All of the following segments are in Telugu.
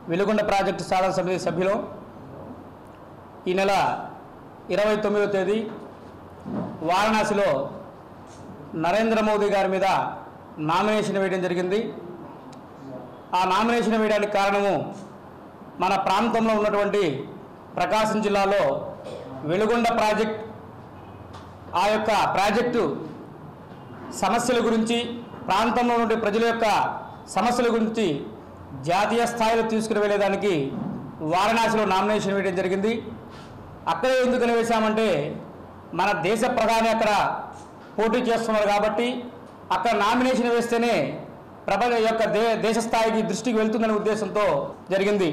వెలుగొండ ప్రాజెక్టు సాధన సమితి సభ్యులు ఈ నెల ఇరవై తొమ్మిదో తేదీ వారణాసిలో నరేంద్ర మోదీ గారి మీద నామినేషన్ వేయడం జరిగింది ఆ నామినేషన్ వేయడానికి కారణము మన ప్రాంతంలో ఉన్నటువంటి ప్రకాశం జిల్లాలో వెలుగొండ ప్రాజెక్ట్ ఆ యొక్క ప్రాజెక్టు సమస్యల గురించి ప్రాంతంలో ఉండే ప్రజల యొక్క సమస్యల గురించి జాతీయ స్థాయిలో తీసుకుని వెళ్ళేదానికి వారణాసిలో నామినేషన్ వేయడం జరిగింది అక్కడే ఎందుకని వేశామంటే మన దేశ ప్రధాని అక్కడ పోటీ చేస్తున్నారు కాబట్టి అక్కడ నామినేషన్ వేస్తేనే ప్రపంచ యొక్క దే దేశ స్థాయికి దృష్టికి వెళ్తుందనే ఉద్దేశంతో జరిగింది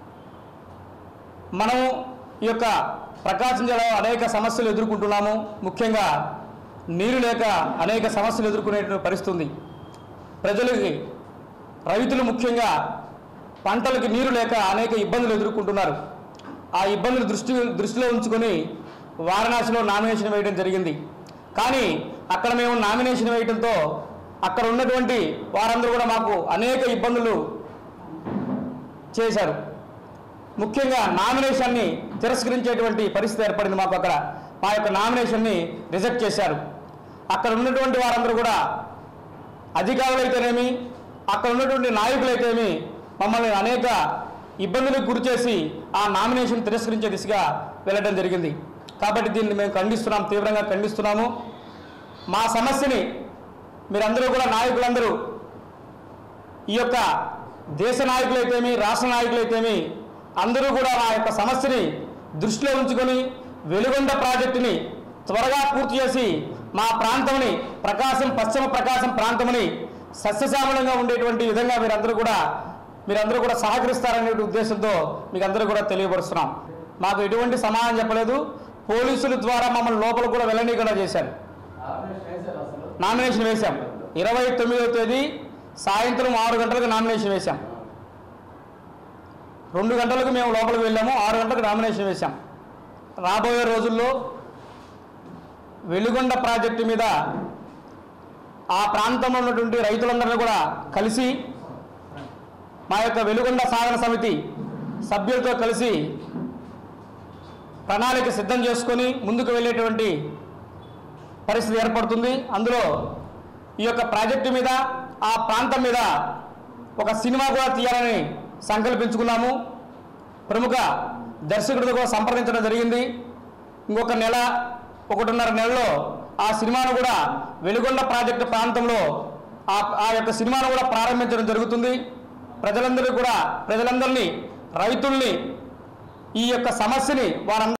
మనం ఈ యొక్క ప్రకాశం జిల్లాలో అనేక సమస్యలు ఎదుర్కొంటున్నాము ముఖ్యంగా నీరు లేక అనేక సమస్యలు ఎదుర్కొనేటువంటి పరిస్థితి ఉంది ప్రజలకి రైతులు ముఖ్యంగా పంటలకు నీరు లేక అనేక ఇబ్బందులు ఎదుర్కొంటున్నారు ఆ ఇబ్బందులు దృష్టి దృష్టిలో ఉంచుకొని వారణాసిలో నామినేషన్ వేయడం జరిగింది కానీ అక్కడ మేము నామినేషన్ వేయడంతో అక్కడ ఉన్నటువంటి వారందరూ కూడా మాకు అనేక ఇబ్బందులు చేశారు ముఖ్యంగా నామినేషన్ని తిరస్కరించేటువంటి పరిస్థితి ఏర్పడింది మాకు అక్కడ మా యొక్క నామినేషన్ని రిజెక్ట్ చేశారు అక్కడ ఉన్నటువంటి వారందరూ కూడా అధికారులు అయితేనేమి అక్కడ ఉన్నటువంటి నాయకులైతేనేమి మమ్మల్ని అనేక ఇబ్బందులకు గురి చేసి ఆ నామినేషన్ తిరస్కరించే దిశగా వెళ్ళడం జరిగింది కాబట్టి దీన్ని మేము ఖండిస్తున్నాం తీవ్రంగా ఖండిస్తున్నాము మా సమస్యని మీరందరూ కూడా నాయకులందరూ ఈ యొక్క దేశ నాయకులైతేమి రాష్ట్ర నాయకులైతేమి అందరూ కూడా మా యొక్క సమస్యని దృష్టిలో ఉంచుకొని వెలుగొండ ప్రాజెక్టుని త్వరగా పూర్తి చేసి మా ప్రాంతంని ప్రకాశం పశ్చిమ ప్రకాశం ప్రాంతముని సస్యశ్యామలంగా ఉండేటువంటి విధంగా మీరందరూ కూడా మీరందరూ కూడా సహకరిస్తారనే ఉద్దేశంతో మీకు అందరూ కూడా తెలియపరుస్తున్నాం మాకు ఎటువంటి సమాధానం చెప్పలేదు పోలీసుల ద్వారా మమ్మల్ని లోపల కూడా వెళ్ళనీయకుండా చేశారు నామినేషన్ వేశాం ఇరవై తొమ్మిదవ తేదీ సాయంత్రం ఆరు గంటలకు నామినేషన్ వేశాం రెండు గంటలకు మేము లోపలికి వెళ్ళాము ఆరు గంటలకు నామినేషన్ వేశాం రాబోయే రోజుల్లో వెలుగొండ ప్రాజెక్టు మీద ఆ ప్రాంతంలో ఉన్నటువంటి రైతులందరినీ కూడా కలిసి మా యొక్క వెలుగొండ సాధన సమితి సభ్యులతో కలిసి ప్రణాళిక సిద్ధం చేసుకొని ముందుకు వెళ్ళేటువంటి పరిస్థితి ఏర్పడుతుంది అందులో ఈ యొక్క ప్రాజెక్టు మీద ఆ ప్రాంతం మీద ఒక సినిమా కూడా తీయాలని సంకల్పించుకున్నాము ప్రముఖ దర్శకుడితో కూడా సంప్రదించడం జరిగింది ఇంకొక నెల ఒకటిన్నర నెలలో ఆ సినిమాను కూడా వెలుగొండ ప్రాజెక్టు ప్రాంతంలో ఆ ఆ యొక్క సినిమాను కూడా ప్రారంభించడం జరుగుతుంది ప్రజలందరూ కూడా ప్రజలందరినీ రైతుల్ని ఈ యొక్క సమస్యని వారందరూ